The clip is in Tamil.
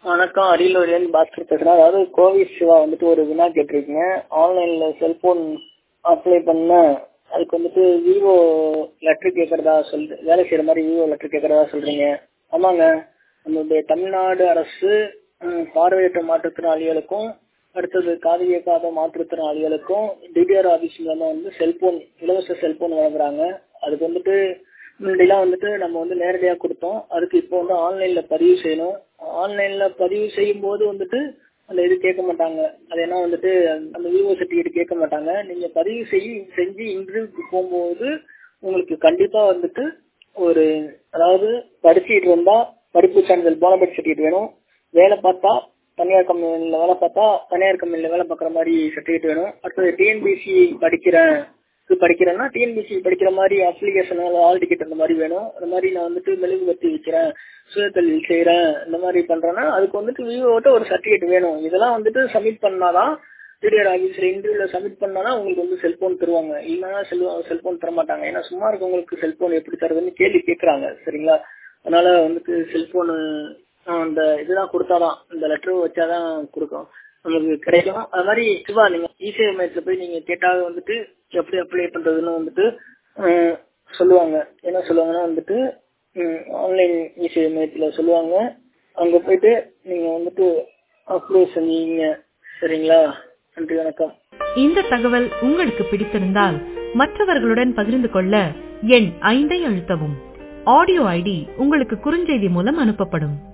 வணக்கம் அரியலூர்லேருந்து பாஸ்கர் பேசுகிறேன் அதாவது கோவிட் சிவா வந்துட்டு ஒரு வினா கேட்டிருக்கீங்க ஆன்லைனில் செல்ஃபோன் அப்ளை பண்ண அதுக்கு வந்துட்டு விவோ லெட்ரு கேட்குறதா சொல் வேலை செய்கிற மாதிரி விவோ லெட்ரு கேட்குறதா சொல்கிறீங்க ஆமாங்க நம்மளுடைய தமிழ்நாடு அரசு ம், பார்வையற்ற மாற்றுத்திறனாளிகளுக்கும் அடுத்தது காது கேட்காத மாற்றுத்திறனாளிகளுக்கும் டிடிஆர் ஆஃபீஸ் மூலமாக வந்து செல்போன் இலவச செல்போன் வழங்குறாங்க அதுக்கு வந்துட்டு முன்னாடிலாம் வந்துட்டு நம்ம வந்து நேரடியாக கொடுத்தோம் அதுக்கு இப்போ வந்து ஆன்லைனில் பதிவு செய்யணும் ஆன்லைனில் பதிவு செய்யும் போது வந்துட்டு அந்த இது கேட்க மாட்டாங்க அது என்ன வந்துட்டு அந்த விவோ சர்டிஃபிகேட் கேட்க மாட்டாங்க நீங்கள் பதிவு செய் செஞ்சு இன்டர்வியூக்கு போகும்போது உங்களுக்கு கண்டிப்பாக வந்துட்டு ஒரு அதாவது படிச்சுட்டு இருந்தா படிப்பு சான்றிதழ் போனபடி சர்டிஃபிகேட் வேணும் வேலை பார்த்தா தனியார் கம்பெனியில் வேலை பார்த்தா தனியார் கம்பெனியில் வேலை பார்க்குற மாதிரி சர்டிஃபிகேட் வேணும் அடுத்தது டிஎன்பிசி படிக்கிறேன் இது படிக்கிறேன்னா டிஎன்பிசி படிக்கிற மாதிரி அப்ளிகேஷன் ஆல் டிக்கெட் அந்த மாதிரி வேணும் அந்த மாதிரி நான் வந்துட்டு மெழுகுபத்தி விற்கிறேன் சுயதொழில் செய்கிறேன் இந்த மாதிரி பண்ணுறேன்னா அதுக்கு வந்துட்டு விவோட்ட ஒரு சர்டிஃபிகேட் வேணும் இதெல்லாம் வந்துட்டு சப்மிட் பண்ணாதான் டிடிஆர் ஆஃபீஸில் இன்டர்வியூவில் சப்மிட் பண்ணாதான் உங்களுக்கு வந்து செல்ஃபோன் தருவாங்க இல்லைன்னா செல் செல்ஃபோன் தர மாட்டாங்க ஏன்னா சும்மா இருக்கவங்களுக்கு செல்ஃபோன் எப்படி தருதுன்னு கேள்வி கேட்குறாங்க சரிங்களா அதனால வந்துட்டு செல்ஃபோனு அந்த இதெல்லாம் கொடுத்தாதான் இந்த லெட்டர் வச்சாதான் கொடுக்கும் நமக்கு கிடைக்கும் அது மாதிரி சிவா நீங்க இசேவை மையத்தில் போய் நீங்க கேட்டாக வந்துட்டு எப்படி அப்ளை பண்றதுன்னு வந்துட்டு அஹ், சொல்லுவாங்க என்ன சொல்லுவாங்கன்னா வந்துட்டு ஆன்லைன் இசேவை மையத்தில் சொல்லுவாங்க அங்க போயிட்டு நீங்க வந்துட்டு அப்ளை செஞ்சீங்க சரிங்களா நன்றி வணக்கம் இந்த தகவல் உங்களுக்கு பிடித்திருந்தால் மற்றவர்களுடன் பகிர்ந்து கொள்ள எண் ஐந்தை அழுத்தவும் ஆடியோ ஐடி உங்களுக்கு குறுஞ்செய்தி மூலம் அனுப்பப்படும்